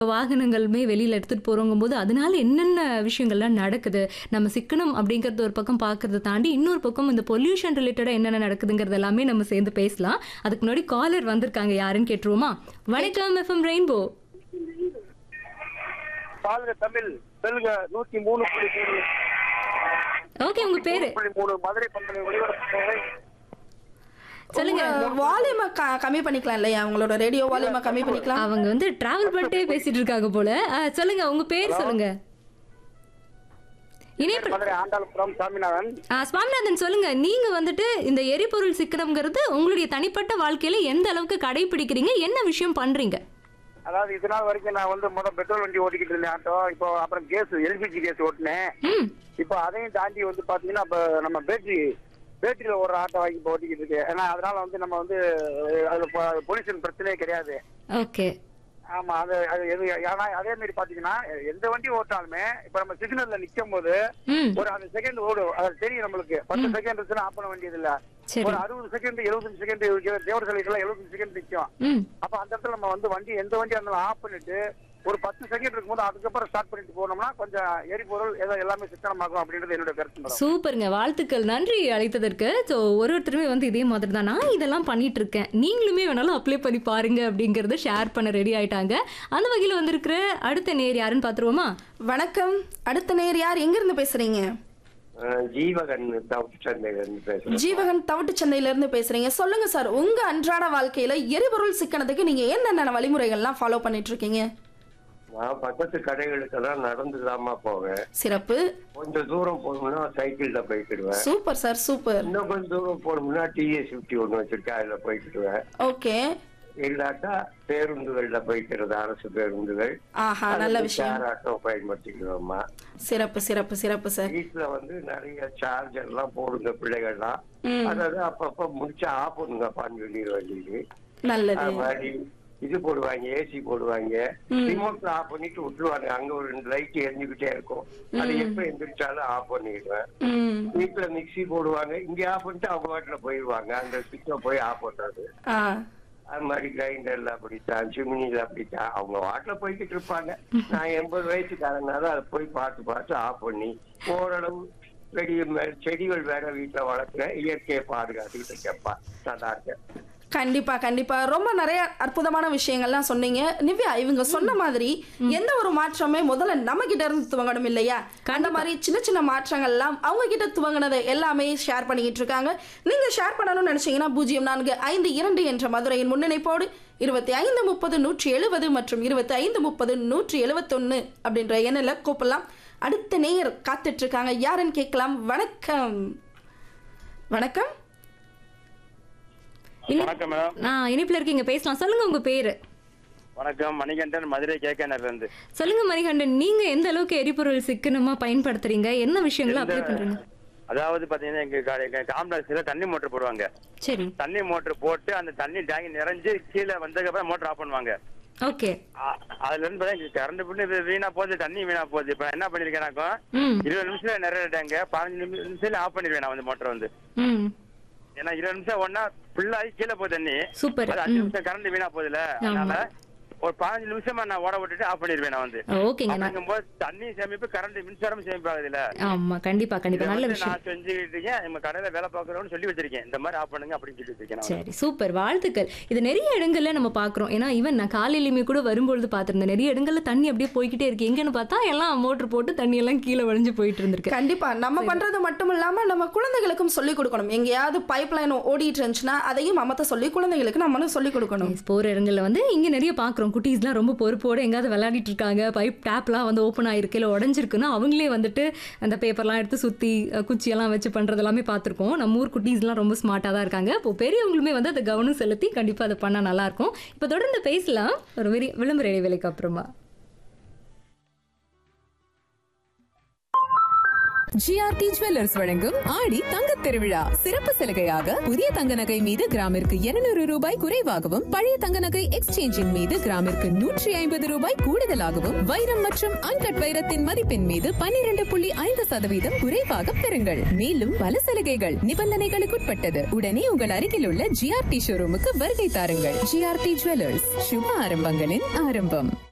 வாகனங்களுமே வெளியில எடுத்துட்டு போறோங்கும்போது அதனால என்னென்ன விஷயங்கள்லாம் நடக்குது நம்ம சிக்கனம் அப்படிங்கறது ஒரு பக்கம் பார்க்கறத தாண்டி இன்னொரு பக்கம் இந்த பொல்யூஷன் ரிலேட்டடா என்னென்ன நடக்குதுங்கிறது எல்லாமே நம்ம சேர்ந்து பேசலாம் அதுக்கு முன்னாடி காலர் வந்திருக்காங்க யாருன்னு கேட்டுருவோமா வணக்கம் எஃப்எம் ரெயின்போ பாருங்க தமிழ் தெலுங்க நூத்தி மூணு புள்ளி மூணு ஓகே உங்க பேரு புள்ளி மூணு மதுரை பண்பலை ஒளிபரப்பு சொல்லுங்க வால்யூமை கம்மி பண்ணிக்கலாம் இல்லையா உங்களோட ரேடியோ வால்யூமை கம்மி பண்ணிக்கலாம் அவங்க வந்து டிராவல் பண்ணிட்டே பேசிட்டு இருக்காங்க போல அஹ், சொல்லுங்க உங்க பேர் சொல்லுங்க இணைப்பு மதுரை ஆண்டாளுபுரம் சாமிநாதன் ஆ, சுவாமிநாதன் சொல்லுங்க நீங்க வந்துட்டு இந்த எரிபொருள் சிக்கனம்ங்கிறது உங்களுடைய தனிப்பட்ட வாழ்க்கையில எந்த அளவுக்கு கடைபிடிக்கிறீங்க என்ன விஷயம் பண்றீங்க அதாவது இது நாள் வரைக்கும் நான் வந்து முதல் பெட்ரோல் வண்டி ஓட்டிக்கிட்டு இருந்தேன் ஆட்டோ இப்போ அப்புறம் கேஸ் எல்பிஜி கேஸ் ஓட்டினேன் ம் இப்போ அதையும் தாண்டி வந்து பாத்தீங்கன்னா இப்போ நம்ம பேட்டரி பேட்டரியில ஒரு ஆட்டோ வாங்கி இப்போ ஓட்டிக்கிட்டு இருக்கு ஏன்னா அதனால வந்து நம்ம வந்து அஹ், அதுல பொல்யூஷன் பிரச்சனையே கிடையாது ஓகே ஆமா அது அது எது ஏன்னா அதே மாதிரி பாத்தீங்கன்னா எந்த வண்டி ஓட்டாலுமே இப்ப நம்ம சிக்னல்ல நிக்கும் போது ம் ஒரு அந்த செகண்ட் ஓடும் அது தெரியும் நம்மளுக்கு பத்து செகண்ட் இருந்துச்சுன்னா ஆஃப் பண்ண வேண்டியது இல்ல சரி ஒரு அறுபது செகண்ட் எழுபத்தஞ்சு செகண்ட் தேவர் சிலைக்கெல்லாம் எழுபத்தஞ்சு செகண்ட் நிக்கும் ம் அப்ப அந்த இடத்துல நம்ம வந்து வண்டி எந்த வண்டியா இருந்தாலும் ஆஃப் பண்ணிட்டு ஒரு பத்து செகண்ட் இருக்கும்போது அதுக்கப்புறம் ஸ்டார்ட் பண்ணிட்டு போனோம்னா கொஞ்சம் எரிபொருள் ஏதோ எல்லாமே சிக்கனமாகும் அப்படின்றது என்னோட கருத்து மேடம் சூப்பருங்க வாழ்த்துக்கள் நன்றி அழைத்ததற்கு ஸோ ஒரு ஒருத்தருமே வந்து இதே மாதிரி தான் நான் இதெல்லாம் பண்ணிட்டு இருக்கேன் நீங்களுமே வேணாலும் அப்ளை பண்ணி பாருங்க அப்படிங்கறத ஷேர் பண்ண ரெடி ஆயிட்டாங்க அந்த வகையில் வந்திருக்கிற அடுத்த நேர் யாருன்னு பார்த்துருவோமா வணக்கம் அடுத்த நேர் யார் எங்க இருந்து பேசுறீங்க அஹ் ஜீவகன் சந்தையிலிருந்து பேசுறேன் ஜீவகன் தவிட்டு சென்னையில இருந்து பேசுறீங்க சொல்லுங்க சார் உங்க அன்றாட வாழ்க்கையில எரிபொருள் சிக்கனத்துக்கு நீங்க என்னென்ன வழிமுறைகள்லாம் ஃபாலோ பண்ணிட்டு இருக்கீங்க நான் பக்கத்து கடைகளுக்கெல்லாம் நடந்துதாம்மா போவேன் சிறப்பு கொஞ்சம் தூரம் போகணும்னா சைக்கிள்ல போய்க்கிடுவேன் சூப்பர் சார் சூப்பர் இன்னும் கொஞ்சம் தூரம் போகணும்னா டிஎஸ் ஃபிஃப்டி ஒன்று வச்சிருக்கேன் அதுல போய்க்கிடுவேன் ஓகே இல்லாட்டா பேருந்துகள்ல போய்க்கிறது அரசு பேருந்துகள் ஆஹா நல்ல விஷயம் ஷேர் ஆட்டோ பயன்படுத்திக்கிறோம்மா சிறப்பு சிறப்பு சிறப்பு சார் வீட்டுல வந்து நிறைய சார்ஜர் எல்லாம் போடுங்க பிள்ளைகள்லாம் ம். அதாவது அப்பப்ப முடிச்சு ஆஃப் பண்ணுங்கப்பான்னு சொல்லிட வேண்டியது நல்லது அது மாதிரி இது போடுவாங்க ஏசி போடுவாங்க ரிமோட்ல ஆஃப் பண்ணிட்டு விட்டுருவாங்க அங்க ஒரு ரெண்டு லைட் எரிஞ்சுக்கிட்டே இருக்கும் அது எப்ப எந்திரிச்சாலும் ஆஃப் பண்ணிடுவேன் ம் வீட்டுல மிக்ஸி போடுவாங்க இங்க ஆஃப் பண்ணிட்டு அவங்க வாட்டில போயிடுவாங்க அந்த சுவிட்ச போய் ஆஃப் பண்றது ஆ அது மாதிரி கிரைண்டர்ல அப்படித்தான் சிமினில அப்படித்தான் அவங்க வாட்டில போய்கிட்டு இருப்பாங்க நான் எண்பது வயசுக்காரனால அதை போய் பார்த்து பார்த்து ஆஃப் பண்ணி ஓரளவு செடி மே- செடிகள் வேற வீட்டுல வளர்க்குறேன் இயற்கையை பாதுகாத்துக்கிட்டு இருக்கேன்ப்பா நல்லா இருக்கேன் கண்டிப்பா கண்டிப்பா ரொம்ப நிறைய அற்புதமான விஷயங்கள்லாம் சொன்னீங்க நிவ்யா இவங்க சொன்ன மாதிரி எந்த ஒரு மாற்றமே முதல்ல நம்ம கிட்ட இருந்து துவங்கணும் இல்லையா அந்த மாதிரி சின்ன சின்ன மாற்றங்கள்லாம் அவங்க கிட்ட துவங்கினதை எல்லாமே ஷேர் பண்ணிக்கிட்டு இருக்காங்க நீங்க ஷேர் பண்ணணும்னு நினைச்சீங்கன்னா பூஜ்ஜியம் நான்கு ஐந்து இரண்டு என்ற மதுரையின் முன்னிணைப்போடு இருபத்தி ஐந்து முப்பது நூற்றி எழுபது மற்றும் இருபத்தி ஐந்து முப்பது நூற்றி எழுபத்தொன்னு அப்படின்ற எண்ணில் கூப்பிடலாம் அடுத்த நேயர் காத்துட்டு இருக்காங்க யாருன்னு கேட்கலாம் வணக்கம் வணக்கம் இனி- வணக்கம் மேடம் நான் இணைப்புல இருக்கீங்க பேசலாம் சொல்லுங்க உங்க பேரு வணக்கம் மணிகண்டன் மதுரை கேக்கனர்ல இருந்து சொல்லுங்க மணிகண்டன் நீங்க எந்த அளவுக்கு எரிபொருள் சிக்கனமா பயன்படுத்துறீங்க என்ன விஷயங்களை அப்ளை பண்றீங்க அதாவது பாத்தீங்கன்னா எங்க காம்ப்ளெக்ஸ்ல தண்ணி மோட்டர் போடுவாங்க சரி தண்ணி மோட்டர் போட்டு அந்த தண்ணி டேங்க் நிறைஞ்சு கீழே வந்ததுக்கு அப்புறம் மோட்டர் ஆஃப் பண்ணுவாங்க ஓகே அ- அதுல இருந்து பாத்தீங்கன்னா கரண்ட் பில்லு வீணா போகுது தண்ணி வீணா போகுது இப்ப நான் என்ன பண்ணிருக்கேனாக்கா ம் இருபது நிமிஷம் நிறைய டேங்க பதினஞ்சு நிமி- நிமிஷத்துல ஆஃப் பண்ணிடுவேன் நான் வந்து மோட்டர் வந்து ம் ஏன்னா இருபது நிமிஷம் ஒன்னா ஃபுல்லாகி கீழே போகுது தண்ணி சூப்பர் அது அஞ்சு ம் நிமிஷம் கரண்ட் வீணா போகுதுல அதனால ஒரு பதினஞ்சு நிமிஷமா நான் ஓட விட்டுட்டு ஆஃப் பண்ணிடுவேன் நான் வந்து ஓகேங்க நான் அப்படிங்கும்போது தண்ணி சேமிப்பு கரண்ட் மின்சாரம் சேமிப்பு ஆகுதுல்ல ஆமா கண்டிப்பா இதை கண்டிப்பா நல்ல வந்து விஷயம் நான் செஞ்சுக்கிட்டு இருக்கேன் நம்ம கடையில வேலை பார்க்கறோம்னு சொல்லி வச்சிருக்கேன் இந்த மாதிரி ஆஃப் பண்ணுங்க அப்படின்னு சொல்லி வச்சிருக்கேன் நான் வந்து. சரி சூப்பர் வாழ்த்துக்கள் இது நிறைய இடங்கள்ல நம்ம பாக்குறோம் ஏன்னா ஈவன் நான் காலையிலுமே கூட வரும்பொழுது பார்த்திருந்தேன் நிறைய இடங்கள்ல தண்ணி அப்படியே போய்க்கிட்டே இருக்கு எங்கன்னு பார்த்தா எல்லாம் மோட்டர் போட்டு தண்ணி எல்லாம் கீழே வழிஞ்சு போயிட்டு இருந்திருக்கு கண்டிப்பா நம்ம பண்றது மட்டும் இல்லாம நம்ம குழந்தைகளுக்கும் சொல்லி கொடுக்கணும் எங்கேயாவது பைப் லைன் ஓடிட்டு இருந்துச்சுன்னா அதையும் அமத்த சொல்லி குழந்தைகளுக்கு நம்மளும் சொல்லி கொடுக்கணும் Yes, போற இடங்கள்ல வந்து இங்க நிறைய பாக்குறோம் குட்டீஸ்லாம் ரொம்ப பொறுப்போட எங்காவது விளையாடிட்டு இருக்காங்க பைப் டேப்லாம் வந்து ஓப்பன் ஆயிருக்கு இல்ல உடஞ்சிருக்குன்னா அவங்களே வந்துட்டு அந்த பேப்பர்லாம் எடுத்து சுத்தி அஹ், குச்சியெல்லாம் வச்சு பண்றது எல்லாமே பார்த்திருக்கோம் நம்ம ஊர் குட்டீஸ்லாம் ரொம்ப ஸ்மார்ட்டா தான் இருக்காங்க இப்போ பெரியவங்களுமே வந்து அதை கவனம் செலுத்தி கண்டிப்பா அதை பண்ணா நல்லா இருக்கும் இப்போ தொடர்ந்து பேசலாம் ஒரு வெறி விளம்பர இடைவேளைக்கு அப்புறமா ஜிஆர்டி ஜுவல்லர்ஸ் வழங்கும் ஆடி தங்கத் திருவிழா சிறப்பு சலுகையாக புதிய தங்க நகை மீது கிராமிற்கு 200 ரூபாய் குறைவாகவும் பழைய தங்க நகை எக்ஸ்சேஞ்சின் மீது கிராமிற்கு நூற்றி ஐம்பது ரூபாய் கூடுதலாகவும் வைரம் மற்றும் அன்கட் வைரத்தின் மதிப்பின் மீது 12.5% புள்ளி ஐந்து சதவீதம் குறைவாக பெறுங்கள் மேலும் பல சலுகைகள் நிபந்தனைகளுக்குட்பட்டது உடனே உங்கள் அருகில் உள்ள ஜிஆர்டி ஷோரூமுக்கு வருகை தாருங்கள் ஜிஆர்டி ஜுவல்லர்ஸ் சுப ஆரம்பங்களின் ஆரம்பம்